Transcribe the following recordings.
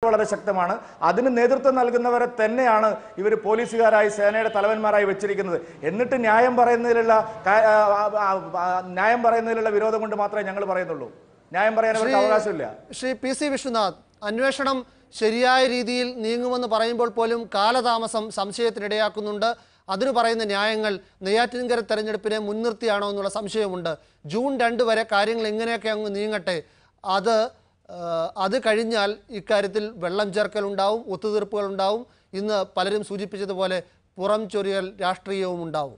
വളരെ ശക്തമാണ് അതിന് നേതൃത്വം നൽകുന്നവരെ തന്നെയാണ് ഇവർ പോലീസുകാരായി സേനയുടെ തലവന്മാരായി വെച്ചിരിക്കുന്നത് എന്നിട്ട് ന്യായം പറയുന്നതിലുള്ള കാ- ആ, ആ, ആ, ന്യായം പറയുന്നതിലുള്ള വിരോധം കൊണ്ട് മാത്രമേ ഞങ്ങൾ പറയുന്നുള്ളൂ ന്യായം പറയാൻ അവർക്ക് അവകാശമില്ല ശ്രീ പി സി വിശ്വനാഥ് അന്വേഷണം ശരിയായ രീതിയിൽ നീങ്ങുമെന്ന് പറയുമ്പോൾ പോലും കാലതാമസം സംശയത്തിനിടയാക്കുന്നുണ്ട് അതിന് പറയുന്ന ന്യായങ്ങൾ നെയ്യാറ്റിൻകര തെരഞ്ഞെടുപ്പിനെ മുൻനിർത്തിയാണോ എന്നുള്ള സംശയമുണ്ട് ജൂൺ രണ്ട് വരെ കാര്യങ്ങൾ എങ്ങനെയൊക്കെ അങ്ങ് നീങ്ങട്ടെ അത് ആ, അത് കഴിഞ്ഞാൽ ഇക്കാര്യത്തിൽ വെള്ളം ചേർക്കൽ ഉണ്ടാവും ഒത്തുതീർപ്പുകൾ ഉണ്ടാവും ഇന്ന് പലരും സൂചിപ്പിച്ചതുപോലെ പുറം ചൊരിയൽ രാഷ്ട്രീയവും ഉണ്ടാവും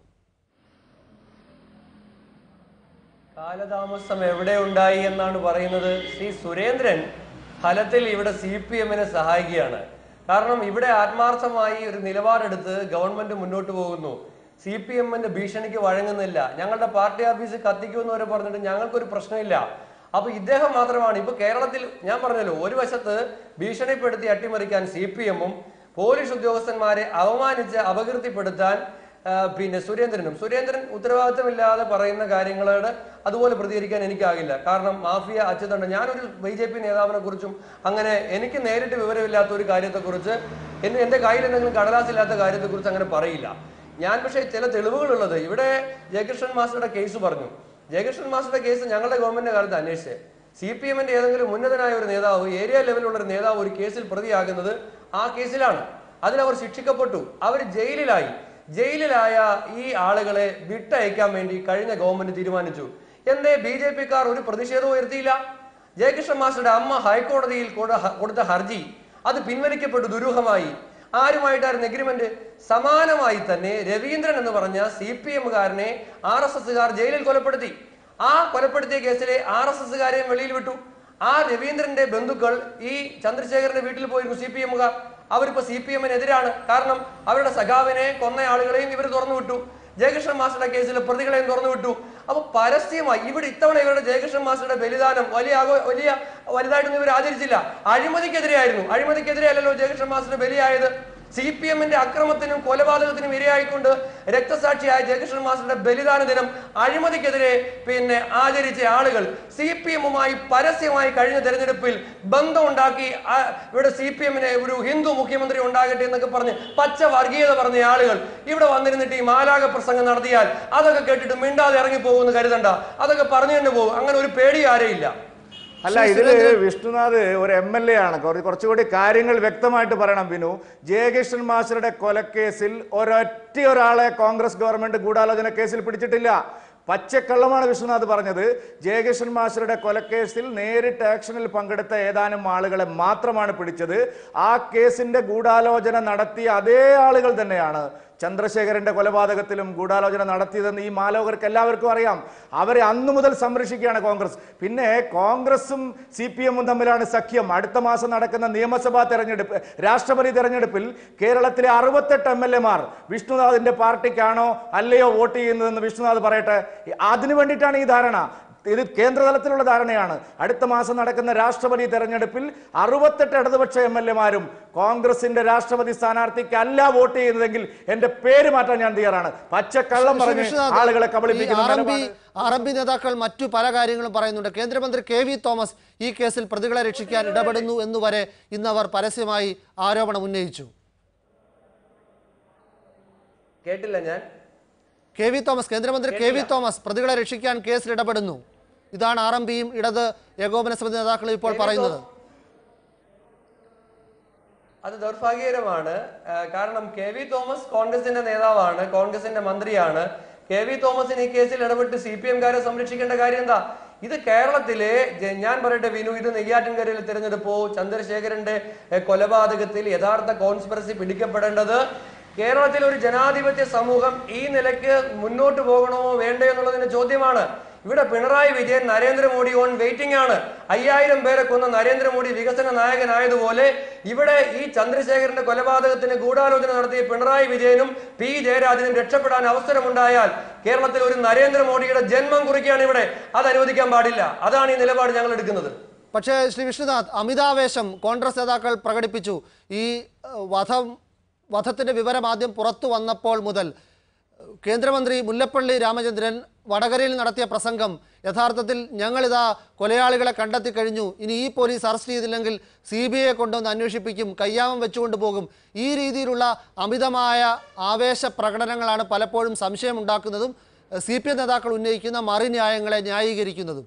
കാലതാമസം എവിടെ ഉണ്ടായി എന്നാണ് പറയുന്നത് ശ്രീ സുരേന്ദ്രൻ ഫലത്തിൽ ഇവിടെ സി പി എമ്മിനെ സഹായിക്കുകയാണ് കാരണം ഇവിടെ ആത്മാർത്ഥമായി ഒരു നിലപാടെടുത്ത് ഗവൺമെന്റ് മുന്നോട്ട് പോകുന്നു സി പി എമ്മിന്റെ ഭീഷണിക്ക് വഴങ്ങുന്നില്ല ഞങ്ങളുടെ പാർട്ടി ഓഫീസ് കത്തിക്കുമെന്ന് വരെ പറഞ്ഞിട്ട് ഞങ്ങൾക്കൊരു പ്രശ്നമില്ല അപ്പൊ ഇദ്ദേഹം മാത്രമാണ് ഇപ്പൊ കേരളത്തിൽ ഞാൻ പറഞ്ഞല്ലോ ഒരു വശത്ത് ഭീഷണിപ്പെടുത്തി അട്ടിമറിക്കാൻ സി പി എമ്മും പോലീസ് ഉദ്യോഗസ്ഥന്മാരെ അവമാനിച്ച് അപകീർത്തിപ്പെടുത്താൻ ആ, പിന്നെ സുരേന്ദ്രനും സുരേന്ദ്രൻ ഉത്തരവാദിത്തമില്ലാതെ പറയുന്ന കാര്യങ്ങളോട് അതുപോലെ പ്രതികരിക്കാൻ എനിക്കാകില്ല കാരണം മാഫിയ അച്ചുതണ്ട് ഞാനൊരു ബി ജെ പി നേതാവിനെ കുറിച്ചും അങ്ങനെ എനിക്ക് നേരിട്ട് വിവരമില്ലാത്ത ഒരു കാര്യത്തെക്കുറിച്ച് എന്നെ എൻ്റെ കയ്യിൽ എന്തെങ്കിലും കടലാസില്ലാത്ത കാര്യത്തെക്കുറിച്ച് അങ്ങനെ പറയില്ല ഞാൻ പക്ഷേ ചില തെളിവുകളുള്ളത് ഇവിടെ ജയകൃഷ്ണൻ മാസ്റ്ററുടെ കേസ് പറഞ്ഞു ജയകൃഷ്ണൻ മാസ്റ്ററുടെ കേസ് ഞങ്ങളുടെ ഗവൺമെന്റിന്റെ കാലത്ത് അന്വേഷിച്ചത് സി പി എമ്മിന്റെ ഏതെങ്കിലും ഉന്നതനായ ഒരു നേതാവ് ഏരിയ ലെവലിലുള്ള ഒരു നേതാവ് ഒരു കേസിൽ പ്രതിയാകുന്നത് ആ കേസിലാണ് അതിലവർ ശിക്ഷിക്കപ്പെട്ടു അവർ ജയിലിലായി ജയിലിലായ ഈ ആളുകളെ വിട്ടയക്കാൻ വേണ്ടി കഴിഞ്ഞ ഗവൺമെന്റ് തീരുമാനിച്ചു എന്തേ ബി ജെ പിക്കാർ ഒരു പ്രതിഷേധവും ഉയർത്തിയില്ല ജയകൃഷ്ണൻ മാസ്റ്ററുടെ അമ്മ ഹൈക്കോടതിയിൽ കൊടു- കൊടുത്ത ഹർജി അത് പിൻവലിക്കപ്പെട്ടു ദുരൂഹമായി ആരുമായിട്ടായിരുന്നു എഗ്രിമെന്റ് സമാനമായി തന്നെ രവീന്ദ്രൻ എന്ന് പറഞ്ഞ സി പി എമ്മുകാരനെ ആർ എസ് എസ്സുകാർ ജയിലിൽ കൊലപ്പെടുത്തി ആ കൊലപ്പെടുത്തിയ കേസിലെ ആർ എസ് എസ്സുകാരെയും വെളിയിൽ വിട്ടു ആ രവീന്ദ്രന്റെ ബന്ധുക്കൾ ഈ ചന്ദ്രശേഖരന്റെ വീട്ടിൽ പോയിരുന്നു സി പി എമ്മുകാർ അവരിപ്പോ സി പി എമ്മിനെതിരാണ് കാരണം അവരുടെ സഖാവിനെ കൊന്ന ആളുകളെയും ഇവർ തുറന്നു വിട്ടു ജയകൃഷ്ണൻ മാസ്റ്ററുടെ കേസിൽ പ്രതികളെയും തുറന്നു വിട്ടു അപ്പൊ പരസ്യമായി ഇവിടെ ഇത്തവണ ഇവരുടെ ജയകൃഷ്ണൻ മാസ്റ്ററുടെ ബലിദാനം വലിയ ആഘോ വലിയ വലുതായിട്ടൊന്നും ഇവർ ആചരിച്ചില്ല അഴിമതിക്കെതിരെയായിരുന്നു അഴിമതിക്കെതിരെ അല്ലല്ലോ ജയകൃഷ്ണൻ മാസ്റ്ററുടെ ബലിയായത് സി പി എമ്മിന്റെ അക്രമത്തിനും കൊലപാതകത്തിനും ഇരയായിക്കൊണ്ട് രക്തസാക്ഷിയായ ജയകൃഷ്ണൻ മാസ്റ്ററുടെ ബലിദാന ദിനം അഴിമതിക്കെതിരെ പിന്നെ ആചരിച്ച ആളുകൾ സി പി എമ്മുമായി പരസ്യമായി കഴിഞ്ഞ തെരഞ്ഞെടുപ്പിൽ ബന്ധമുണ്ടാക്കി ആ, ഇവിടെ സി പി എമ്മിനെ ഒരു ഹിന്ദു മുഖ്യമന്ത്രി ഉണ്ടാകട്ടെ എന്നൊക്കെ പറഞ്ഞ് പച്ച വർഗീയത പറഞ്ഞ ആളുകൾ ഇവിടെ വന്നിരുന്നിട്ട് ഈ മാലാക പ്രസംഗം നടത്തിയാൽ അതൊക്കെ കേട്ടിട്ട് മിണ്ടാതെ ഇറങ്ങി പോകുമെന്ന് കരുതണ്ട അതൊക്കെ പറഞ്ഞു തന്നെ പോകും അങ്ങനെ ഒരു പേടി ആരെയില്ല അല്ല ഇതില് വിഷ്ണുനാഥ് ഒരു എം എൽ എ ആണ് കുറ- കുറച്ചുകൂടി കാര്യങ്ങൾ വ്യക്തമായിട്ട് പറയണം ബിനു ജയകൃഷ്ണൻ മാസ്റ്ററുടെ കൊലക്കേസിൽ ഒരൊറ്റ ഒരാളെ കോൺഗ്രസ് ഗവൺമെന്റ് ഗൂഢാലോചന കേസിൽ പിടിച്ചിട്ടില്ല പച്ചക്കള്ളമാണ് വിശ്വനാഥ് പറഞ്ഞത് ജയകൃഷ്ണൻ മാസ്റ്ററുടെ കൊലക്കേസിൽ നേരിട്ട് ആക്ഷനിൽ പങ്കെടുത്ത ഏതാനും ആളുകളെ മാത്രമാണ് പിടിച്ചത് ആ കേസിന്റെ ഗൂഢാലോചന നടത്തിയ അതേ ആളുകൾ തന്നെയാണ് ചന്ദ്രശേഖരന്റെ കൊലപാതകത്തിലും ഗൂഢാലോചന നടത്തിയതെന്ന് ഈ മാലോകർക്ക് എല്ലാവർക്കും അറിയാം അവരെ അന്നു മുതൽ സംരക്ഷിക്കുകയാണ് കോൺഗ്രസ് പിന്നെ കോൺഗ്രസും സി പി എമ്മും തമ്മിലാണ് സഖ്യം അടുത്ത മാസം നടക്കുന്ന നിയമസഭാ തെരഞ്ഞെടുപ്പ് രാഷ്ട്രപതി തെരഞ്ഞെടുപ്പിൽ കേരളത്തിലെ അറുപത്തെട്ട് എം എൽ എമാർ വിഷ്ണുനാഥിന്റെ പാർട്ടിക്കാണോ അല്ലയോ വോട്ട് ചെയ്യുന്നതെന്ന് വിഷ്ണുനാഥ് പറയട്ടെ അതിനു വേണ്ടിയിട്ടാണ് ഈ ധാരണ ഇത് കേന്ദ്രതലത്തിലുള്ള ധാരണയാണ് അടുത്ത മാസം നടക്കുന്ന രാഷ്ട്രപതി തെരഞ്ഞെടുപ്പിൽ അറുപത്തെട്ട് ഇടതുപക്ഷ എം എൽ എമാരും കോൺഗ്രസിന്റെ രാഷ്ട്രപതി സ്ഥാനാർത്ഥിക്ക് അല്ല വോട്ട് ചെയ്യുന്നതെങ്കിൽ എന്റെ പേര് മാറ്റാൻ ഞാൻ തയ്യാറാണ് പച്ചക്കള്ളം ശ്രീ പറഞ്ഞ് വിശ്വനാഥ്, ആളുകളെ ഈ കബളിപ്പിക്കുന്ന ആർ എം പി നിലപാട് ആർ എം പി നേതാക്കൾ മറ്റു പല കാര്യങ്ങളും പറയുന്നുണ്ട് കേന്ദ്രമന്ത്രി കെ വി തോമസ് ഈ കേസിൽ പ്രതികളെ രക്ഷിക്കാൻ ഇടപെടുന്നു എന്നുവരെ ഇന്ന് അവർ പരസ്യമായി ആരോപണം ഉന്നയിച്ചു കേട്ടില്ല ഞാൻ കെ വി തോമസ് കേന്ദ്രമന്ത്രി കെ വി തോമസ് പ്രതികളെ രക്ഷിക്കാൻ കേസിൽ ഇടപെടുന്നു ഇതാണ് ആർ എം പിയും ഇടത് ഏകോപന സമിതി നേതാക്കളും ഇപ്പോൾ കെ വി പറയുന്നത് അത് ദൗർഭാഗ്യകരമാണ് ആ, കാരണം കെ വി തോമസ് കോൺഗ്രസിന്റെ നേതാവാണ് കോൺഗ്രസിന്റെ മന്ത്രിയാണ് കെ വി തോമസിന് ഈ കേസിൽ ഇടപെട്ട് സി പി എംകാരെ സംരക്ഷിക്കേണ്ട കാര്യം എന്താ ഇത് കേരളത്തിലെ ജ- ഞാൻ പറയട്ടെ വിനു ഇത് നെയ്യാറ്റിൻകരയിൽ തിരഞ്ഞെടുപ്പോ ചന്ദ്രശേഖരന്റെ എ, കൊലപാതകത്തിൽ യഥാർത്ഥ കോൺസ്പിറസി പിടിക്കപ്പെടേണ്ടത് കേരളത്തിലെ ഒരു ജനാധിപത്യ സമൂഹം ഈ നിലയ്ക്ക് മുന്നോട്ട് പോകണമോ വേണ്ടയോ എന്നുള്ളതിന്റെ ചോദ്യമാണ് ഇവിടെ പിണറായി വിജയൻ നരേന്ദ്രമോദി ഓൺ വെയിറ്റിംഗ് ആണ് അയ്യായിരം പേരെ കൊന്ന നരേന്ദ്രമോദി വികസന നായകനായതുപോലെ ഇവിടെ ഈ ചന്ദ്രശേഖരന്റെ കൊലപാതകത്തിന് ഗൂഢാലോചന നടത്തിയ പിണറായി വിജയനും പി ജയരാജനും രക്ഷപ്പെടാൻ അവസരമുണ്ടായാൽ കേരളത്തിൽ ഒരു നരേന്ദ്രമോദിയുടെ ജന്മം കുറിക്കുകയാണ് ഇവിടെ അത് അനുവദിക്കാൻ പാടില്ല അതാണ് ഈ നിലപാട് ഞങ്ങൾ എടുക്കുന്നത് പക്ഷേ ശ്രീ വിഷ്ണുനാഥ് അമിതാവേശം കോൺഗ്രസ് നേതാക്കൾ പ്രകടിപ്പിച്ചു ഈ ഏഹ്, വധം വധത്തിന്റെ വിവരം ആദ്യം പുറത്തു വന്നപ്പോൾ മുതൽ കേന്ദ്രമന്ത്രി മുല്ലപ്പള്ളി രാമചന്ദ്രൻ വടകരയിൽ നടത്തിയ പ്രസംഗം യഥാർത്ഥത്തിൽ ഞങ്ങളിതാ കൊലയാളികളെ കണ്ടെത്തി കഴിഞ്ഞു ഇനി ഈ പോലീസ് അറസ്റ്റ് ചെയ്തില്ലെങ്കിൽ സി ബി ഐയെ കൊണ്ടുവന്ന് അന്വേഷിപ്പിക്കും കയ്യാമം വെച്ചുകൊണ്ട് പോകും ഈ രീതിയിലുള്ള അമിതമായ ആവേശ പ്രകടനങ്ങളാണ് പലപ്പോഴും സംശയമുണ്ടാക്കുന്നതും സി പി എം നേതാക്കൾ ഉന്നയിക്കുന്ന മറിന്യായങ്ങളെ ന്യായീകരിക്കുന്നതും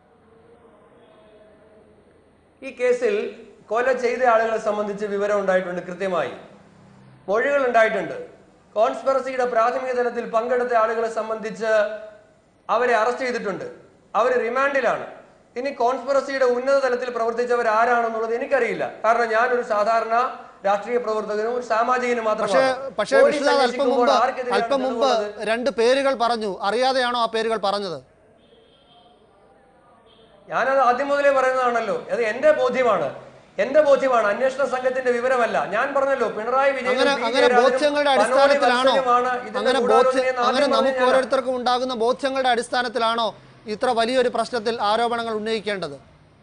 ഈ കേസിൽ കൊല ചെയ്ത ആളുകളെ സംബന്ധിച്ച് വിവരം ഉണ്ടായിട്ടുണ്ട് കൃത്യമായി മൊഴികൾ ഉണ്ടായിട്ടുണ്ട് കോൺസ്പെറസിയുടെ പ്രാഥമിക തലത്തിൽ പങ്കെടുത്ത ആളുകളെ സംബന്ധിച്ച് അവരെ അറസ്റ്റ് ചെയ്തിട്ടുണ്ട് അവർ റിമാൻഡിലാണ് ഇനി കോൺസ്പെറസിയുടെ ഉന്നത തലത്തിൽ പ്രവർത്തിച്ചവർ ആരാണെന്നുള്ളത് എനിക്കറിയില്ല കാരണം ഞാനൊരു സാധാരണ രാഷ്ട്രീയ പ്രവർത്തകനും ഒരു സാമാജികനും പക്ഷേ മാത്രമാണ് പക്ഷേ പോലീസ് വിഷ്ണുനാഥ് അല്പം അന്വേഷിക്കുമ്പോൾ മുമ്പ് ആർക്കെതിരെയാണ് അല്പം മുമ്പ് തെളിവുള്ളത്? രണ്ട് പേരുകൾ പറഞ്ഞു അറിയാതെയാണോ ആ പേരുകൾ പറഞ്ഞത് ഞാനത് ആദ്യം മുതലേ പറയുന്നതാണല്ലോ അത് എന്റെ ബോധ്യമാണ് എന്റെ ബോധ്യമാണ് അന്വേഷണ സംഘത്തിന്റെ വിവരമല്ല ഞാൻ പറഞ്ഞല്ലോ പിണറായി വിജയനും അങ്ങനെ പി. അങ്ങനെ ജയരാജനും ബോധ്യങ്ങളുടെ പനോലി അടിസ്ഥാനത്തിലാണോ വത്സനുമാണ് ഇതിന്റെ അങ്ങനെ ബോധ്യ ഗൂഢാലോചനയെന്ന് അങ്ങനെ ആദ്യം നമുക്ക് പറഞ്ഞ ഞാനാ. ഓരോരുത്തർക്കും ഉണ്ടാകുന്ന ബോധ്യങ്ങളുടെ അടിസ്ഥാനത്തിലാണോ ഇത്ര വലിയൊരു പ്രശ്നത്തിൽ ആരോപണങ്ങൾ ഉന്നയിക്കേണ്ടത്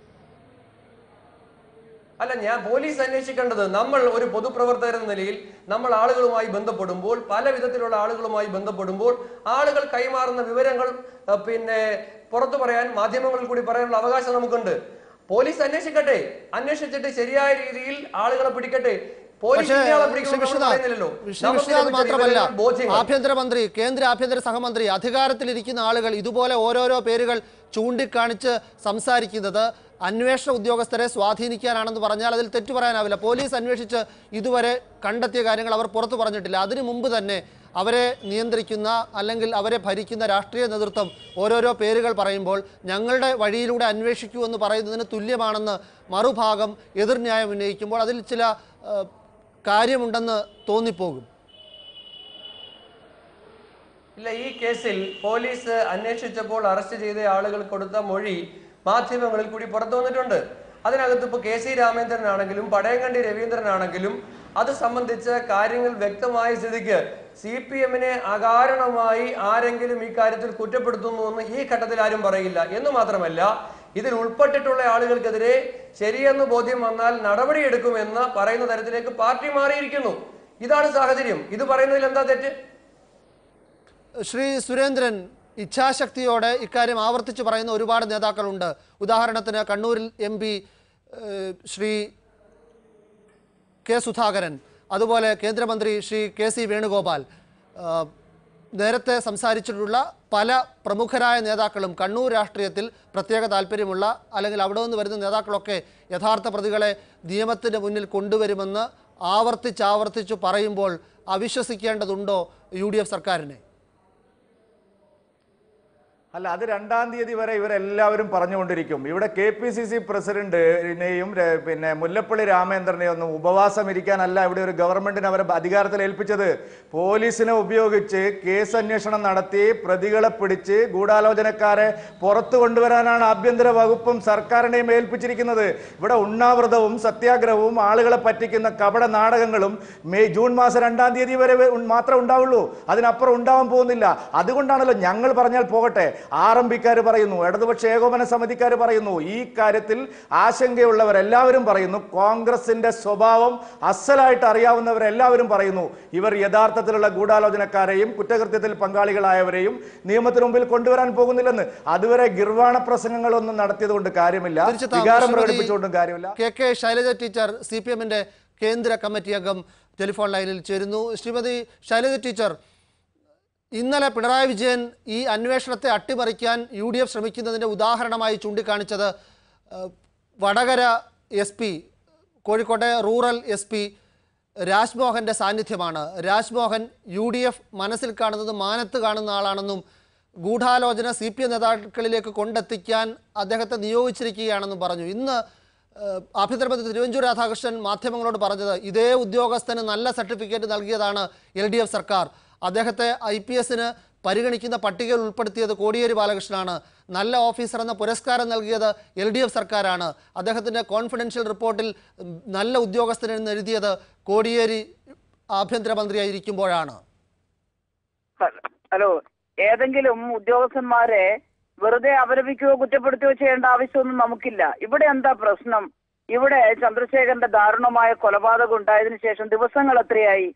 അല്ല ഞാൻ പോലീസ് അന്വേഷിക്കേണ്ടത് നമ്മൾ ഒരു പൊതുപ്രവർത്തകർ എന്ന നിലയിൽ നമ്മൾ ആളുകളുമായി ബന്ധപ്പെടുമ്പോൾ പല വിധത്തിലുള്ള ആളുകളുമായി ബന്ധപ്പെടുമ്പോൾ ആളുകൾ കൈമാറുന്ന വിവരങ്ങൾ അഹ് പിന്നെ പുറത്തു പറയാൻ മാധ്യമങ്ങളിൽ കൂടി പറയാനുള്ള അവകാശം നമുക്കുണ്ട് പോലീസ് അന്വേഷിക്കട്ടെ അന്വേഷിച്ചിട്ട് ശരിയായ രീതിയിൽ ആളുകളെ പിടിക്കട്ടെ പോലീസ് പക്ഷേ ഇന്നയാളെ ശ്രീ പിടിക്കുമെന്ന് നമ്മൾ വിശ്വനാഥ് പറയുന്നില്ലല്ലോ. ശ്രീ നമുക്ക് വിശ്വനാഥ് ലഭിച്ച മാത്രമല്ല വിവരങ്ങൾ, ബോധ്യങ്ങൾ. ആഭ്യന്തരമന്ത്രി കേന്ദ്ര ആഭ്യന്തര സഹമന്ത്രി അധികാരത്തിലിരിക്കുന്ന ആളുകൾ ഇതുപോലെ ഓരോരോ പേരുകൾ ചൂണ്ടിക്കാണിച്ച് സംസാരിക്കുന്നത് അന്വേഷണ ഉദ്യോഗസ്ഥരെ സ്വാധീനിക്കാനാണെന്ന് പറഞ്ഞാൽ അതിൽ തെറ്റു പറയാനാവില്ല പോലീസ് അന്വേഷിച്ച് ഇതുവരെ കണ്ടെത്തിയ കാര്യങ്ങൾ അവർ പുറത്തു പറഞ്ഞിട്ടില്ല അതിനു മുമ്പ് തന്നെ അവരെ നിയന്ത്രിക്കുന്ന അല്ലെങ്കിൽ അവരെ ഭരിക്കുന്ന രാഷ്ട്രീയ നേതൃത്വം ഓരോരോ പേരുകൾ പറയുമ്പോൾ ഞങ്ങളുടെ വഴിയിലൂടെ അന്വേഷിക്കൂ എന്ന് പറയുന്നതിന് തുല്യമാണെന്ന് മറുഭാഗം എതിർന്യായം ഉന്നയിക്കുമ്പോൾ അതിൽ ചില ഏഹ്, കാര്യമുണ്ടെന്ന് തോന്നിപ്പോകും ഇല്ല ഈ കേസിൽ പോലീസ് അന്വേഷിച്ചപ്പോൾ അറസ്റ്റ് ചെയ്ത ആളുകൾ കൊടുത്ത മൊഴി മാധ്യമങ്ങളിൽ കൂടി പുറത്തു വന്നിട്ടുണ്ട് അതിനകത്ത് ഇപ്പൊ കെ സി രാമേന്ദ്രൻ ആണെങ്കിലും പടയങ്കണ്ടി രവീന്ദ്രൻ ആണെങ്കിലും അത് സംബന്ധിച്ച കാര്യങ്ങൾ വ്യക്തമായ സ്ഥിതിക്ക് സി പി എമ്മിനെ അകാരണമായി ആരെങ്കിലും ഈ കാര്യത്തിൽ കുറ്റപ്പെടുത്തുന്നു എന്ന് ഈ ഘട്ടത്തിൽ ആരും പറയില്ല എന്ന് മാത്രമല്ല ഇതിൽ ഉൾപ്പെട്ടിട്ടുള്ള ആളുകൾക്കെതിരെ ശരിയെന്ന് ബോധ്യം വന്നാൽ നടപടിയെടുക്കുമെന്ന് പറയുന്ന തരത്തിലേക്ക് പാർട്ടി മാറിയിരിക്കുന്നു ഇതാണ് സാഹചര്യം ഇത് പറയുന്നതിൽ എന്താ തെറ്റ് ശ്രീ സുരേന്ദ്രൻ ഇച്ഛാശക്തിയോടെ ഇക്കാര്യം ആവർത്തിച്ച് പറയുന്ന ഒരുപാട് നേതാക്കളുണ്ട് ഉദാഹരണത്തിന് കണ്ണൂരിൽ M P Shri K Sudhakaran അതുപോലെ കേന്ദ്രമന്ത്രി ശ്രീ കെ സി വേണുഗോപാൽ ഏഹ്, നേരത്തെ സംസാരിച്ചിട്ടുള്ള പല പ്രമുഖരായ നേതാക്കളും കണ്ണൂർ രാഷ്ട്രീയത്തിൽ പ്രത്യേക താല്പര്യമുള്ള അല്ലെങ്കിൽ അവിടെ നിന്ന് വരുന്ന നേതാക്കളൊക്കെ യഥാർത്ഥ പ്രതികളെ നിയമത്തിന് മുന്നിൽ കൊണ്ടുവരുമെന്ന് ആവർത്തിച്ചാവർത്തിച്ചു പറയുമ്പോൾ അവിശ്വസിക്കേണ്ടതുണ്ടോ യു ഡി എഫ് സർക്കാരിനെ അല്ല അത് രണ്ടാം തീയതി വരെ ഇവരെല്ലാവരും പറഞ്ഞുകൊണ്ടിരിക്കും ഇവിടെ കെ പി സി സി പ്രസിഡന്റിനെയും ര- പിന്നെ മുല്ലപ്പള്ളി രാമേന്ദ്രനെയും ഒന്നും ഉപവാസം ഇരിക്കാനല്ല ഇവിടെ ഒരു ഗവൺമെന്റിനെ അവരെ അധികാരത്തിൽ ഏൽപ്പിച്ചത് പോലീസിനെ ഉപയോഗിച്ച് കേസ് അന്വേഷണം നടത്തി പ്രതികളെ പിടിച്ച് ഗൂഢാലോചനക്കാരെ പുറത്തു കൊണ്ടുവരാനാണ് ആഭ്യന്തര വകുപ്പും സർക്കാരിനെയും ഏൽപ്പിച്ചിരിക്കുന്നത് ഇവിടെ ഉണ്ണാവൃതവും സത്യാഗ്രഹവും ആളുകളെ പറ്റിക്കുന്ന കപട നാടകങ്ങളും മെയ് ജൂൺ മാസം രണ്ടാം തീയതി വരെ വേ- ഉൺ- മാത്രമേ ഉണ്ടാവുള്ളൂ അതിനപ്പുറം ഉണ്ടാവാൻ പോകുന്നില്ല അതുകൊണ്ടാണല്ലോ ഞങ്ങൾ പറഞ്ഞാൽ പോകട്ടെ ആർ എം പിക്കാർ പറയുന്നു ഇടതുപക്ഷ ഏകോപന സമിതിക്കാർ പറയുന്നു ഈ കാര്യത്തിൽ ആശങ്കയുള്ളവർ എല്ലാവരും പറയുന്നു കോൺഗ്രസിന്റെ സ്വഭാവം അസലായിട്ട് അറിയാവുന്നവരെല്ലാവരും പറയുന്നു ഇവർ യഥാർത്ഥത്തിലുള്ള ഗൂഢാലോചനക്കാരെയും കുറ്റകൃത്യത്തിൽ പങ്കാളികളായവരെയും നിയമത്തിന് മുമ്പിൽ കൊണ്ടുവരാൻ പോകുന്നില്ലെന്ന് അതുവരെ ഗിർവാണ പ്രസംഗങ്ങളൊന്നും നടത്തിയത് കൊണ്ട് കാര്യമില്ല തിരിച്ചെത്താം. വികാരം ശ്രീമതി പ്രകടിപ്പിച്ചുകൊണ്ടും കാര്യമില്ല K K Shailaja teacher C P എമ്മിന്റെ കേന്ദ്ര കമ്മിറ്റി അംഗം ടെലിഫോൺ ലൈനിൽ ചേരുന്നു ശ്രീമതി ശൈലജ ടീച്ചർ ഇന്നലെ പിണറായി വിജയൻ ഈ അന്വേഷണത്തെ അട്ടിമറിക്കാൻ യു ഡി എഫ് ശ്രമിക്കുന്നതിൻ്റെ ഉദാഹരണമായി ചൂണ്ടിക്കാണിച്ചത് ഏഹ്, വടകര എസ് പി കോഴിക്കോട്ടെ റൂറൽ എസ് പി രാജ്മോഹൻ്റെ സാന്നിധ്യമാണ് രാജ്മോഹൻ യു ഡി എഫ് മനസ്സിൽ കാണുന്നത് മാനത്ത് കാണുന്ന ആളാണെന്നും ഗൂഢാലോചന സി പി എം നേതാക്കളിലേക്ക് കൊണ്ടെത്തിക്കാൻ അദ്ദേഹത്തെ നിയോഗിച്ചിരിക്കുകയാണെന്നും പറഞ്ഞു ഇന്ന് ഏഹ്, ആഭ്യന്തരമന്ത്രി തിരുവഞ്ചൂർ രാധാകൃഷ്ണൻ മാധ്യമങ്ങളോട് പറഞ്ഞത് ഇതേ ഉദ്യോഗസ്ഥന് നല്ല സർട്ടിഫിക്കറ്റ് നൽകിയതാണ് എൽ ഡി എഫ് സർക്കാർ അദ്ദേഹത്തെ ഐ പി എസിന് പരിഗണിക്കുന്ന പട്ടികയിൽ ഉൾപ്പെടുത്തിയത് കോടിയേരി ബാലകൃഷ്ണനാണ് നല്ല ഓഫീസർ എന്ന പുരസ്കാരം നൽകിയത് എൽ ഡി എഫ് സർക്കാരാണ് അദ്ദേഹത്തിൻ്റെ കോൺഫിഡൻഷ്യൽ റിപ്പോർട്ടിൽ ഉം, നല്ല ഉദ്യോഗസ്ഥനെന്ന് എഴുതിയത് കോടിയേരി ആഭ്യന്തരമന്ത്രിയായിരിക്കുമ്പോഴാണ് ഹലോ ഏതെങ്കിലും ഉദ്യോഗസ്ഥന്മാരെ വെറുതെ അപലപിക്കുകയോ കുറ്റപ്പെടുത്തുകയോ ചെയ്യേണ്ട ആവശ്യമൊന്നും നമുക്കില്ല ഇവിടെ എന്താ പ്രശ്നം ഇവിടെ ചന്ദ്രശേഖരന്റെ ദാരുണമായ കൊലപാതകം ഉണ്ടായതിനു ശേഷം ദിവസങ്ങൾ എത്രയായി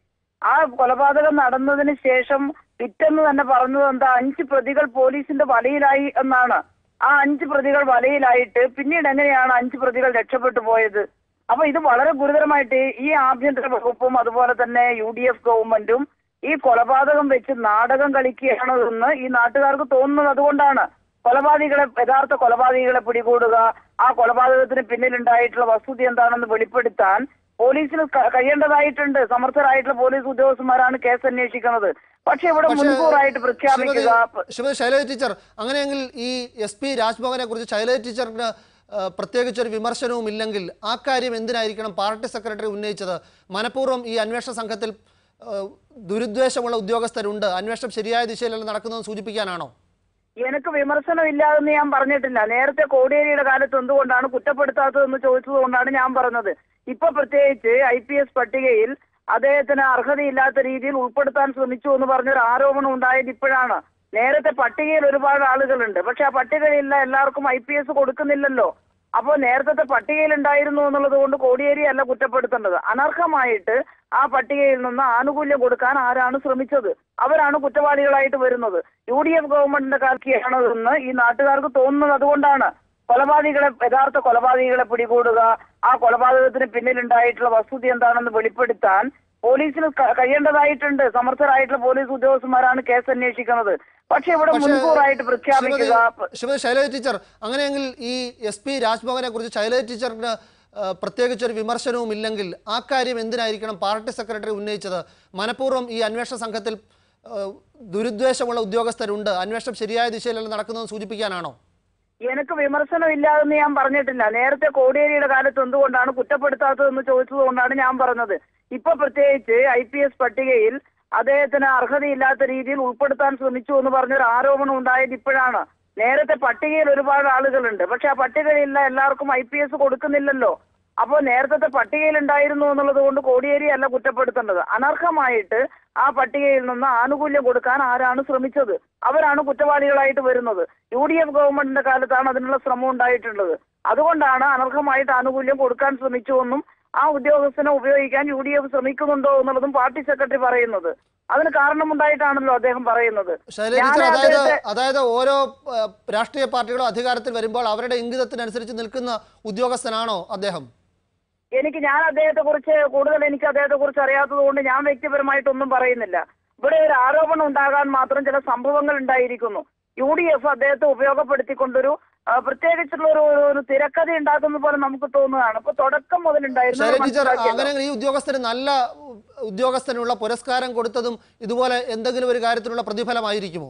ആ കൊലപാതകം നടന്നതിന് ശേഷം പിറ്റെന്ന് തന്നെ പറഞ്ഞത് എന്താ അഞ്ച് പ്രതികൾ പോലീസിന്റെ വലയിലായി എന്നാണ് ആ അഞ്ച് പ്രതികൾ വലയിലായിട്ട് പിന്നീട് എങ്ങനെയാണ് അഞ്ച് പ്രതികൾ രക്ഷപ്പെട്ടു പോയത് അപ്പൊ ഇത് വളരെ ഗുരുതരമായിട്ട് ഈ ആഭ്യന്തര വകുപ്പും അതുപോലെ തന്നെ യു ഡി എഫ് ഗവൺമെന്റും ഈ കൊലപാതകം വെച്ച് നാടകം കളിക്കുകയാണോ എന്ന് ഈ നാട്ടുകാർക്ക് തോന്നുന്നത് അതുകൊണ്ടാണ് കൊലപാതകികളെ യഥാർത്ഥ കൊലപാതകികളെ പിടികൂടുക ആ കൊലപാതകത്തിന് പിന്നിലുണ്ടായിട്ടുള്ള വസ്തുത എന്താണെന്ന് വെളിപ്പെടുത്താൻ പോലീസിന് ക- കഴിയേണ്ടതായിട്ടുണ്ട് സമർത്ഥരായിട്ടുള്ള പോലീസ് ഉദ്യോഗസ്ഥന്മാരാണ് കേസ് അന്വേഷിക്കുന്നത് പക്ഷെ ഇവിടെ പക്ഷേ, മുൻകൂറായിട്ട് ശ്രീമതി പ്രഖ്യാപിക്കുക ശ്രീമതി ശൈലജ ടീച്ചർ അങ്ങനെയെങ്കിൽ ഈ എസ് പി രാജ്ഭവനെ കുറിച്ച് ശൈലജ ടീച്ചറിന് ആ, പ്രത്യേകിച്ച് ഒരു വിമർശനവും ഇല്ലെങ്കിൽ ആ കാര്യം എന്തിനായിരിക്കണം പാർട്ടി സെക്രട്ടറി ഉന്നയിച്ചത് മനഃപൂർവ്വം ഈ അന്വേഷണ സംഘത്തിൽ ആ, ദുരുദ്ദേശമുള്ള ഉദ്യോഗസ്ഥരുണ്ട് അന്വേഷണം ശരിയായ ദിശയിലല്ല നടക്കുന്നതെന്ന് സൂചിപ്പിക്കാനാണോ എനിക്ക് വിമർശനം ഇല്ലാതെന്ന് ഞാൻ പറഞ്ഞിട്ടില്ല നേരത്തെ കോടിയേരിയുടെ കാലത്ത് എന്തുകൊണ്ടാണ് കുറ്റപ്പെടുത്താത്തതെന്ന് ചോദിച്ചത് കൊണ്ടാണ് ഞാൻ പറഞ്ഞത് ഇപ്പൊ പ്രത്യേകിച്ച് ഐ പി എസ് പട്ടികയിൽ അദ്ദേഹത്തിന് അർഹതയില്ലാത്ത രീതിയിൽ ഉൾപ്പെടുത്താൻ ശ്രമിച്ചു എന്ന് പറഞ്ഞൊരു ആരോപണം ഉണ്ടായത് ഇപ്പോഴാണ് നേരത്തെ പട്ടികയിൽ ഒരുപാട് ആളുകളുണ്ട് പക്ഷെ ആ പട്ടികയില്ല എല്ലാവർക്കും ഐ പി എസ് കൊടുക്കുന്നില്ലല്ലോ അപ്പോൾ നേരത്തെ പട്ടികയിൽ ഉണ്ടായിരുന്നു എന്നുള്ളത് കൊണ്ട് കോടിയേരി അല്ല കുറ്റപ്പെടുത്തേണ്ടത് അനർഹമായിട്ട് ആ പട്ടികയിൽ നിന്ന് ആനുകൂല്യം കൊടുക്കാൻ ആരാണ് ശ്രമിച്ചത് അവരാണ് കുറ്റവാളികളായിട്ട് വരുന്നത് യു ഡി എഫ് ഗവൺമെന്റിന്റെ കാലത്തെന്ന് ഈ നാട്ടുകാർക്ക് തോന്നുന്നത് അതുകൊണ്ടാണ് കൊലപാതകികളെ യഥാർത്ഥ കൊലപാതകികളെ പിടികൂടുക ആ കൊലപാതകത്തിന് പിന്നിലുണ്ടായിട്ടുള്ള വസ്തുത എന്താണെന്ന് വെളിപ്പെടുത്താൻ പോലീസിന് ക- കഴിയേണ്ടതായിട്ടുണ്ട് സമർത്ഥരായിട്ടുള്ള പോലീസ് ഉദ്യോഗസ്ഥന്മാരാണ് കേസ് അന്വേഷിക്കുന്നത് പക്ഷെ ഇവിടെ പക്ഷേ, മുൻകൂറായിട്ട് ശ്രീമതി പ്രഖ്യാപിക്കുക ശ്രീമതി ശൈലജ ടീച്ചർ അങ്ങനെയെങ്കിൽ ഈ എസ് പി രാജ്ഭവനെ കുറിച്ച് ശൈലജ ടീച്ചറിന് ആ, പ്രത്യേകിച്ച് ഒരു വിമർശനവും ഇല്ലെങ്കിൽ ആ കാര്യം എന്തിനായിരിക്കണം പാർട്ടി സെക്രട്ടറി ഉന്നയിച്ചത് മനഃപൂർവ്വം ഈ അന്വേഷണ സംഘത്തിൽ ആ, ദുരുദ്ദേശമുള്ള ഉദ്യോഗസ്ഥരുണ്ട് അന്വേഷണം ശരിയായ ദിശയിലല്ല നടക്കുന്നതെന്ന് സൂചിപ്പിക്കാനാണോ എനിക്ക് വിമർശനം ഇല്ലാതെന്ന് ഞാൻ പറഞ്ഞിട്ടില്ല നേരത്തെ കോടിയേരിയുടെ കാലത്ത് എന്തുകൊണ്ടാണ് കുറ്റപ്പെടുത്താത്തതെന്ന് ചോദിച്ചത് കൊണ്ടാണ് ഞാൻ പറഞ്ഞത് ഇപ്പൊ പ്രത്യേകിച്ച് ഐ പി എസ് പട്ടികയിൽ അദ്ദേഹത്തിന് അർഹതയില്ലാത്ത രീതിയിൽ ഉൾപ്പെടുത്താൻ ശ്രമിച്ചു എന്ന് പറഞ്ഞൊരു ആരോപണം ഉണ്ടായത് ഇപ്പോഴാണ് നേരത്തെ പട്ടികയിൽ ഒരുപാട് ആളുകളുണ്ട് പക്ഷെ ആ പട്ടികയില്ല എല്ലാവർക്കും ഐ പി എസ് കൊടുക്കുന്നില്ലല്ലോ അപ്പോൾ നേരത്തെ പട്ടികയിൽ ഉണ്ടായിരുന്നു എന്നുള്ളത് കൊണ്ട് കോടിയേരി അല്ല കുറ്റപ്പെടുത്തേണ്ടത് അനർഹമായിട്ട് ആ പട്ടികയിൽ നിന്ന് ആനുകൂല്യം കൊടുക്കാൻ ആരാണ് ശ്രമിച്ചത് അവരാണ് കുറ്റവാളികളായിട്ട് വരുന്നത് യു ഡി എഫ് ഗവൺമെന്റിന്റെ കാലത്താണ് അതിനുള്ള ശ്രമം ഉണ്ടായിട്ടുള്ളത് അതുകൊണ്ടാണ് അനർഹമായിട്ട് ആനുകൂല്യം കൊടുക്കാൻ ശ്രമിച്ചുവെന്നും ആ ഉദ്യോഗസ്ഥനെ ഉപയോഗിക്കാൻ യു ഡി എഫ് ശ്രമിക്കുന്നുണ്ടോ എന്നുള്ളതും പാർട്ടി സെക്രട്ടറി പറയുന്നത് അതിന് കാരണമുണ്ടായിട്ടാണല്ലോ അദ്ദേഹം പറയുന്നത് ശൈലജ ഞാൻ ടീച്ചർ അതായത് അദ്ദേഹത്തെ- അതായത് ഓരോ ആ, രാഷ്ട്രീയ പാർട്ടികളും അധികാരത്തിൽ വരുമ്പോൾ അവരുടെ ഇംഗിതത്തിനനുസരിച്ച് നിൽക്കുന്ന ഉദ്യോഗസ്ഥനാണോ അദ്ദേഹം എനിക്ക് ഞാൻ അദ്ദേഹത്തെ കുറിച്ച് കൂടുതൽ എനിക്ക് അദ്ദേഹത്തെ കുറിച്ച് അറിയാത്തത് കൊണ്ട് ഞാൻ വ്യക്തിപരമായിട്ടൊന്നും പറയുന്നില്ല ഇവിടെ ഒരു ആരോപണം ഉണ്ടാകാൻ മാത്രം ചില സംഭവങ്ങൾ ഉണ്ടായിരിക്കുന്നു യു ഡി എഫ് അദ്ദേഹത്തെ ഉപയോഗപ്പെടുത്തിക്കൊണ്ടൊരു ആ, പ്രത്യേകിച്ചുള്ള ഒരു ഒരു- ഒരു തിരക്കഥ ഉണ്ടാക്കുന്ന പോലെ നമുക്ക് തോന്നുകയാണ് ഇപ്പൊ തുടക്കം മുതലുണ്ടായിരുന്നു ശൈലജ അത് ടീച്ചർ മനസ്സിലാക്കിയല്ലോ. അങ്ങനെ ഈ ഉദ്യോഗസ്ഥന് നല്ല ഉ- ഉദ്യോഗസ്ഥനുള്ള പുരസ്കാരം കൊടുത്തതും ഇതുപോലെ എന്തെങ്കിലും ഒരു കാര്യത്തിലുള്ള പ്രതിഫലമായിരിക്കുമോ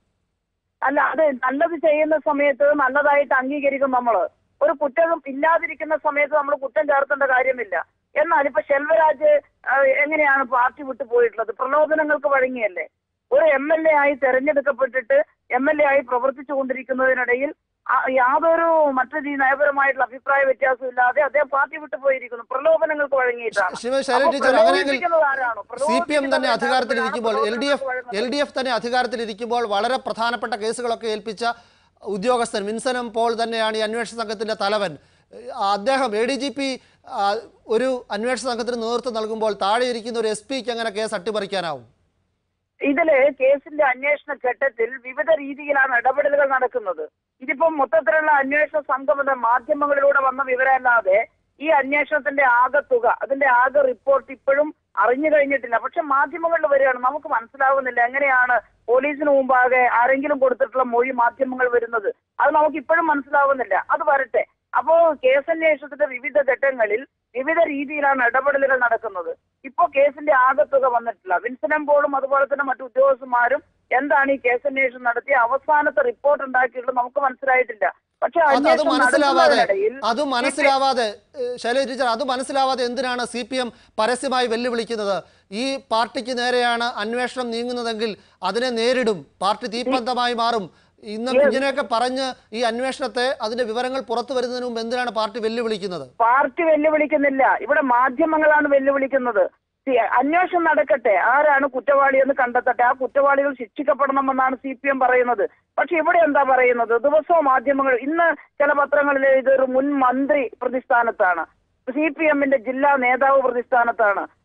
അല്ല അത് നല്ലത് ചെയ്യുന്ന സമയത്ത് നല്ലതായിട്ട് അംഗീകരിക്കും നമ്മള് ഒരു കുറ്റം ഇല്ലാതിരിക്കുന്ന സമയത്ത് നമ്മൾ കുറ്റം ചേർത്തേണ്ട കാര്യമില്ല എന്നാൽ ഇപ്പൊ ശെൽവരാജ് ആ, എങ്ങനെയാണ് പാർട്ടി വിട്ടു പോയിട്ടുള്ളത് പ്രലോഭനങ്ങൾക്ക് വഴങ്ങിയല്ലേ ഒരു എം എൽ എ ആയി തെരഞ്ഞെടുക്കപ്പെട്ടിട്ട് എം എൽ എ ആയി പ്രവർത്തിച്ചു കൊണ്ടിരിക്കുന്നതിനിടയിൽ ആ- യാതൊരു മറ്റു രീതി നയപരമായിട്ടുള്ള അഭിപ്രായ വ്യത്യാസം ഇല്ലാതെ അദ്ദേഹം പാർട്ടി വിട്ടു പോയിരിക്കുന്നു പ്രലോഭനങ്ങൾക്ക് വഴങ്ങിയിട്ടാണ് ശ്രീമതി ശൈലജ അപ്പൊ ടീച്ചർ അങ്ങനെയെങ്കിൽ പ്രലോഭിപ്പിക്കുന്നത് ആരാണ്? സി പി എം തന്നെ പ്രലോഭിപ്പിക്കുന്നത് അധികാരത്തിലിരിക്കുമ്പോൾ എൽ ഡി എഫ് പ്രലോഭനങ്ങൾക്ക് എൽ ഡി എഫ് തന്നെ അധികാരത്തിലിരിക്കുമ്പോൾ വളരെ പ്രധാനപ്പെട്ട കേസുകളൊക്കെ ഏൽപ്പിച്ച ഉദ്യോഗസ്ഥൻ വിൻസനം പോൾ തന്നെയാണ് ഈ അന്വേഷണ സംഘത്തിന്റെ തലവൻ ഏഹ് അദ്ദേഹം എ ഡി ജി പി ഒരു അന്വേഷണ സംഘത്തിന് നേതൃത്വം നൽകുമ്പോൾ താഴെ ഇരിക്കുന്ന ഒരു എസ് പിക്ക് അങ്ങനെ കേസ് അട്ടിമറിക്കാനാവും ഇതില് കേസിന്റെ അന്വേഷണ ഘട്ടത്തിൽ വിവിധ രീതിയിലാണ് ഇടപെടലുകൾ നടക്കുന്നത് ഇതിപ്പം മൊത്തത്തിലുള്ള അന്വേഷണ സംഘം മാധ്യമങ്ങളിലൂടെ വന്ന വിവരമല്ലാതെ ഈ അന്വേഷണത്തിന്റെ ആകെ തുക അതിന്റെ ആകെ റിപ്പോർട്ട് ഇപ്പോഴും അറിഞ്ഞു കഴിഞ്ഞിട്ടില്ല പക്ഷെ മാധ്യമങ്ങളിൽ വരികയാണ് നമുക്ക് മനസ്സിലാവുന്നില്ല എങ്ങനെയാണ് പോലീസിന് മുമ്പാകെ ആരെങ്കിലും കൊടുത്തിട്ടുള്ള മൊഴി മാധ്യമങ്ങൾ വരുന്നത് അത് നമുക്ക് ഇപ്പോഴും മനസ്സിലാവുന്നില്ല അത് വരട്ടെ അപ്പോ കേസന്വേഷണത്തിന്റെ വിവിധ ഘട്ടങ്ങളിൽ വിവിധ രീതിയിലാണ് ഇടപെടലുകൾ നടക്കുന്നത് ഇപ്പോ കേസിന്റെ ആകത്തുക വന്നിട്ടില്ല വിൻസനം പോളും അതുപോലെ തന്നെ മറ്റു ഉദ്യോഗസ്ഥന്മാരും എന്താണ് ഈ കേസന്വേഷണം നടത്തിയ അവസാനത്തെ റിപ്പോർട്ട് ഉണ്ടാക്കിയിട്ടുള്ളത് നമുക്ക് മനസ്സിലായിട്ടില്ല പക്ഷെ അത് അത് അന്വേഷണം മനസ്സിലാവാതെ നടത്തുന്നതിനിടയിൽ അത് മനസ്സിലാവാതെ ഏഹ് ശൈലജ ടീച്ചർ അത് മനസ്സിലാവാതെ എന്തിനാണ് സി പി എം പരസ്യമായി വെല്ലുവിളിക്കുന്നത് ഈ പാർട്ടിക്ക് നേരെയാണ് അന്വേഷണം നീങ്ങുന്നതെങ്കിൽ അതിനെ നേരിടും പാർട്ടി തീപ്പന്തമായി മാറും ഇന്ന് ഇങ്ങനെയൊക്കെ പറഞ്ഞ് ഈ അന്വേഷണത്തെ അതിന്റെ വിവരങ്ങൾ പുറത്തു വരുന്നതിന് മുമ്പ് എന്തിനാണ് പാർട്ടി വെല്ലുവിളിക്കുന്നത് പാർട്ടി വെല്ലുവിളിക്കുന്നില്ല ഇവിടെ മാധ്യമങ്ങളാണ് വെല്ലുവിളിക്കുന്നത് സി- അന്വേഷണം നടക്കട്ടെ ആരാണ് കുറ്റവാളി എന്ന് കണ്ടെത്തട്ടെ ആ കുറ്റവാളികൾ ശിക്ഷിക്കപ്പെടണമെന്നാണ് സി പി എം പറയുന്നത് പക്ഷെ ഇവിടെ എന്താ പറയുന്നത് ദിവസവും മാധ്യമങ്ങൾ ഇന്ന് ചില പത്രങ്ങളിൽ ഇതൊരു മുൻ മന്ത്രി പ്രതിസ്ഥാനത്താണ് സി പി എമ്മിന്റെ ജില്ലാ നേതാവ് പ്രതിസ്ഥാനത്താണ്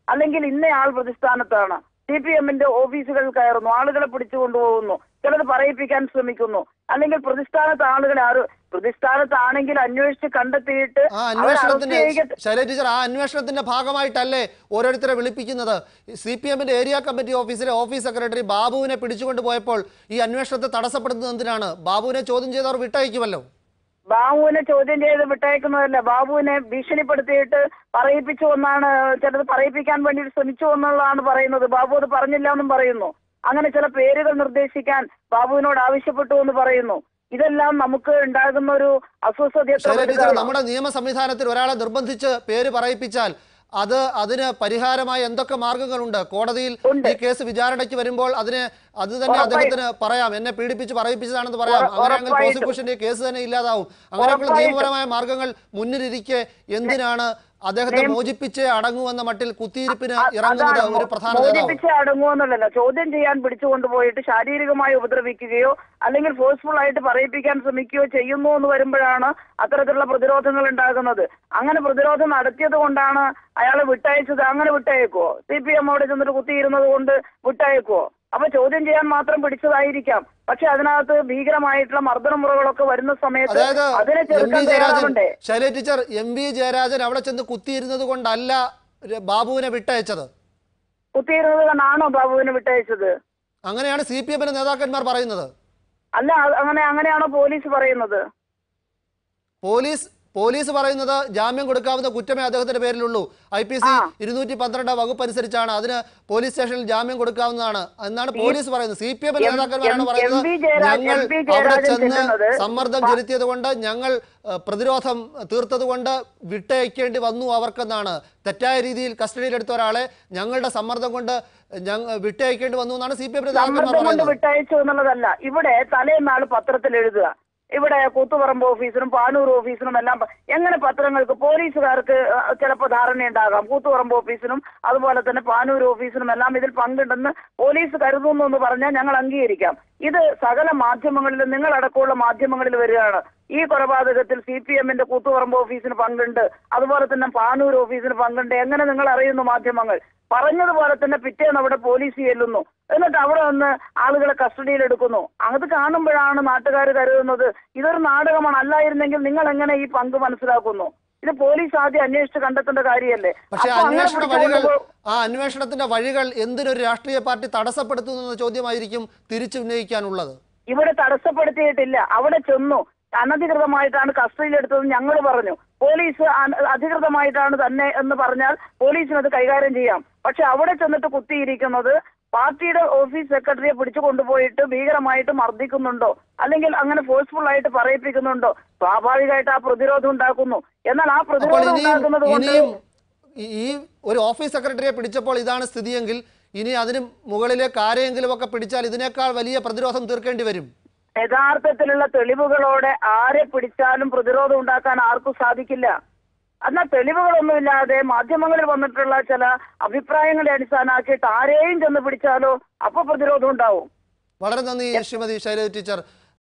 അല്ലെങ്കിൽ ഇന്നയാൾ പ്രതിസ്ഥാനത്താണ് സി പി എമ്മിന്റെ ഓഫീസുകൾ കയറുന്നു ആളുകളെ പിടിച്ചു കൊണ്ടുപോകുന്നു ചിലത് പറയിപ്പിക്കാൻ ശ്രമിക്കുന്നു അല്ലെങ്കിൽ പ്രതിസ്ഥാനത്ത് ആളുകളെ ആര് പ്രതിസ്ഥാനത്താണെങ്കിൽ അന്വേഷിച്ച് കണ്ടെത്തിയിട്ട് ആ അവരെ അറസ്റ്റ് അന്വേഷണത്തിന്റെ ചെയ്യിക്കട്ടെ ശൈലജ ടീച്ചർ ആ അന്വേഷണത്തിന്റെ ഭാഗമായിട്ടല്ലേ ഓരോരുത്തരെ വിളിപ്പിക്കുന്നത് സി പി എമ്മിന്റെ ഏരിയ കമ്മിറ്റി ഓഫീസിലെ ഓഫീസ് സെക്രട്ടറി ബാബുവിനെ പിടിച്ചുകൊണ്ട് പോയപ്പോൾ ഈ അന്വേഷണത്തെ തടസ്സപ്പെടുന്നത് എന്തിനാണ് ബാബുവിനെ ചോദ്യം ചെയ്തവർ വിട്ടയക്കുമല്ലോ ബാബുവിനെ ചോദ്യം ചെയ്ത് വിട്ടയക്കുന്നതല്ല ബാബുവിനെ ഭീഷണിപ്പെടുത്തിയിട്ട് പറയിപ്പിച്ചു എന്നാണ് ചിലത് പറയിപ്പിക്കാൻ വേണ്ടി ശ്രമിച്ചു എന്നുള്ളതാണ് പറയുന്നത് ബാബു അത് പറഞ്ഞില്ല എന്നും പറയുന്നു അങ്ങനെ ചില പേരുകൾ നിർദ്ദേശിക്കാൻ ബാബുവിനോട് ആവശ്യപ്പെട്ടു എന്ന് പറയുന്നു ഇതെല്ലാം നമുക്ക് ഉണ്ടാകുന്ന ഒരു അസ്വസ്ഥത എത്ര ശൈലജ ടീച്ചർ വലുതാണ്. നമ്മുടെ നിയമ സംവിധാനത്തിൽ ഒരാളെ നിർബന്ധിച്ച് പേര് പറയിപ്പിച്ചാൽ അത് അതിന് പരിഹാരമായ എന്തൊക്കെ മാർഗങ്ങളുണ്ട് കോടതിയിൽ ഉണ്ട്. ഈ കേസ് വിചാരണയ്ക്ക് വരുമ്പോൾ അതിന് അത് തന്നെ ഉറപ്പായും. അദ്ദേഹത്തിന് പറയാം എന്നെ പീഡിപ്പിച്ച് പറയിപ്പിച്ചതാണെന്ന് പറയാം ഉറ- അങ്ങനെയാണെങ്കിൽ ഉറപ്പായിട്ടും. പ്രോസിക്യൂഷന്റെ കേസ് തന്നെ ഇല്ലാതാവും അങ്ങനെയുള്ള ഉറപ്പായിട്ടും. നിയമപരമായ മാർഗങ്ങൾ മുന്നിലിരിക്കെ എന്തിനാണ് അദ്ദേഹത്തെ നിയമ- മോചിപ്പിച്ചേ അടങ്ങുമെന്ന മട്ടിൽ കുത്തിയിരിപ്പിന് അ- ഇറങ്ങുന്നത് അതാണ് ഒരു പ്രധാന നേതാവ് മോചിപ്പിച്ച് അടങ്ങുമെന്നുള്ളതല്ല ചോദ്യം ചെയ്യാൻ പിടിച്ചുകൊണ്ടുപോയിട്ട് ശാരീരികമായി ഉപദ്രവിക്കുകയോ അല്ലെങ്കിൽ ഫോഴ്സ്ഫുൾ ആയിട്ട് പറയിപ്പിക്കാൻ ശ്രമിക്കുകയോ ചെയ്യുന്നു എന്ന് വരുമ്പോഴാണ് അത്തരത്തിലുള്ള പ്രതിരോധങ്ങൾ ഉണ്ടാകുന്നത് അങ്ങനെ പ്രതിരോധം നടത്തിയത് കൊണ്ടാണ് അയാളെ വിട്ടയച്ചത് അങ്ങനെ വിട്ടയക്കുവോ സി പി എം അവിടെ ചെന്നിട്ട് കുത്തിയിരുന്നത് കൊണ്ട് വിട്ടയക്കുവോ അപ്പൊ ചോദ്യം ചെയ്യാൻ മാത്രം പിടിച്ചതായിരിക്കാം പക്ഷെ അതിനകത്ത് ഭീകരമായിട്ടുള്ള മർദ്ദനമുറകളൊക്കെ വരുന്ന സമയത്ത് അതായത് അതിനെ എം വി ചെറുക്കാൻ ജയരാജൻ തയ്യാറാവണ്ടേ Shailaja teacher M V Jayarajan അവിടെ ചെന്ന് കുത്തിയിരുന്നത് കൊണ്ടല്ല ര- ബാബുവിനെ വിട്ടയച്ചത് കുത്തിയിരുന്നത് കൊണ്ടാണോ ബാബുവിനെ വിട്ടയച്ചത് അങ്ങനെയാണ് സി പി എമ്മിന്റെ നേതാക്കന്മാർ പറയുന്നത് അല്ല അത് അങ്ങനെ അങ്ങനെയാണോ പോലീസ് പറയുന്നത് പോലീസ് പോലീസ് പറയുന്നത് ജാമ്യം കൊടുക്കാവുന്ന കുറ്റമേ അദ്ദേഹത്തിന്റെ പേരിലുള്ളൂ ഐ പി സി ഇരുന്നൂറ്റി പന്ത്രണ്ട് വകുപ്പ് അനുസരിച്ചാണ് അതിന് പോലീസ് സ്റ്റേഷനിൽ ജാമ്യം കൊടുക്കാവുന്നതാണ് എന്നാണ് പോലീസ് പറയുന്നത് സി പി എം എം- നേതാക്കന്മാരാണ് എം- പറയുന്നത് എം വി ജയരാജൻ- ഞങ്ങൾ എം വി അവിടെ ജയരാജൻ ചെന്ന് ചെല്ലുന്നത് സമ്മർദ്ദം പ- ചെലുത്തിയത് കൊണ്ട് ഞങ്ങൾ ഏഹ്, പ്രതിരോധം തീർത്തത് കൊണ്ട് വിട്ടയക്കേണ്ടി വന്നു അവർക്കെന്നാണ് തെറ്റായ രീതിയിൽ കസ്റ്റഡിയിലെടുത്ത ഒരാളെ ഞങ്ങളുടെ സമ്മർദ്ദം കൊണ്ട് ഞങ്ങൾ വിട്ടയക്കേണ്ടി വന്നു എന്നാണ് സി പി എം നേതാക്കന്മാർ സമ്മർദ്ദം കൊണ്ട് പറയുന്നത് വിട്ടയച്ചു എന്നുള്ളതല്ല ഇവിടെ തലേന്നാൾ പത്രത്തിൽ എഴുതുക ഇവിടെ കൂത്തുപറമ്പ് ഓഫീസിനും പാനൂർ ഓഫീസിനും എല്ലാം പ- എങ്ങനെ പത്രങ്ങൾക്ക് പോലീസുകാർക്ക് ചിലപ്പോൾ ധാരണയുണ്ടാകാം കൂത്തുപറമ്പ് ഓഫീസിനും അതുപോലെ തന്നെ പാനൂർ ഓഫീസിനും എല്ലാം ഇതിൽ പങ്കുണ്ടെന്ന് പോലീസ് കരുതുന്നു എന്ന് പറഞ്ഞാൽ ഞങ്ങൾ അംഗീകരിക്കാം ഇത് സകല മാധ്യമങ്ങളിലും നിങ്ങളടക്കമുള്ള മാധ്യമങ്ങളിൽ വരികയാണ് ഈ കൊലപാതകത്തിൽ സി പി എമ്മിന്റെ കൂത്തുപറമ്പ് ഓഫീസിന് പങ്കുണ്ട് അതുപോലെ തന്നെ പാനൂർ ഓഫീസിന് പങ്കുണ്ട് എങ്ങനെ നിങ്ങൾ അറിയുന്നു മാധ്യമങ്ങൾ പറഞ്ഞതുപോലെ തന്നെ പിറ്റേന്ന് അവിടെ പോലീസ് ചെല്ലുന്നു എന്നിട്ട് അവിടെ നിന്ന് ആളുകളെ കസ്റ്റഡിയിൽ എടുക്കുന്നു അത് കാണുമ്പോഴാണ് നാട്ടുകാർ കരുതുന്നത് ഇതൊരു നാടകമാണ് അല്ലായിരുന്നെങ്കിൽ നിങ്ങൾ എങ്ങനെ ഈ പങ്ക് മനസ്സിലാക്കുന്നു ഇത് പോലീസ് ആദ്യം അന്വേഷിച്ച് കണ്ടെത്തേണ്ട കാര്യമല്ലേ പക്ഷേ അപ്പൊ അങ്ങനെ അന്വേഷണ വഴികൾ പിടിച്ചുകൊണ്ടുപോ- ആ അന്വേഷണത്തിന്റെ വഴികൾ എന്തിനൊരു രാഷ്ട്രീയ പാർട്ടി തടസ്സപ്പെടുത്തുന്നു എന്ന ചോദ്യമായിരിക്കും തിരിച്ചുന്നയിക്കാനുള്ളത് ഇവിടെ തടസ്സപ്പെടുത്തിയിട്ടില്ല അവിടെ ചെന്നു അനധികൃതമായിട്ടാണ് കസ്റ്റഡിയിലെടുത്തത് ഞങ്ങൾ പറഞ്ഞു പോലീസ് അന- അധികൃതമായിട്ടാണ് തന്നെ എന്ന് പറഞ്ഞാൽ പോലീസിന് അത് കൈകാര്യം ചെയ്യാം പക്ഷെ അവിടെ ചെന്നിട്ട് കുത്തിയിരിക്കുന്നത് പാർട്ടിയുടെ ഓഫീസ് സെക്രട്ടറിയെ പിടിച്ചു കൊണ്ടുപോയിട്ട് ഭീകരമായിട്ട് മർദ്ദിക്കുന്നുണ്ടോ അല്ലെങ്കിൽ അങ്ങനെ ഫോഴ്സ്ഫുൾ ആയിട്ട് പറയിപ്പിക്കുന്നുണ്ടോ സ്വാഭാവികമായിട്ട് ആ പ്രതിരോധം ഉണ്ടാക്കുന്നു എന്നാൽ ആ അപ്പോൾ പ്രതിരോധം ഇനിയും ഉണ്ടാക്കുന്നത് കൊണ്ട് ഇനിയും ഈ- ഈ ഒരു ഓഫീസ് സെക്രട്ടറിയെ പിടിച്ചപ്പോൾ ഇതാണ് സ്ഥിതിയെങ്കിൽ ഇനി അതിന് മുകളിലേക്ക് ആരെയെങ്കിലും ഒക്കെ പിടിച്ചാൽ ഇതിനേക്കാൾ വലിയ പ്രതിരോധം തീർക്കേണ്ടി വരും യഥാർത്ഥത്തിലുള്ള തെളിവുകളോടെ ആരെ പിടിച്ചാലും പ്രതിരോധം ഉണ്ടാക്കാൻ ആർക്കും സാധിക്കില്ല എന്നാൽ തെളിവുകളൊന്നുമില്ലാതെ മാധ്യമങ്ങളിൽ വന്നിട്ടുള്ള ചില അഭിപ്രായങ്ങളെ അടിസ്ഥാനമാക്കിയിട്ട് ആരെയും ചെന്ന് പിടിച്ചാലോ അപ്പൊ പ്രതിരോധം ഉണ്ടാവും വളരെ നന്ദി ശ്രീമതി ശൈലജ ടീച്ചർ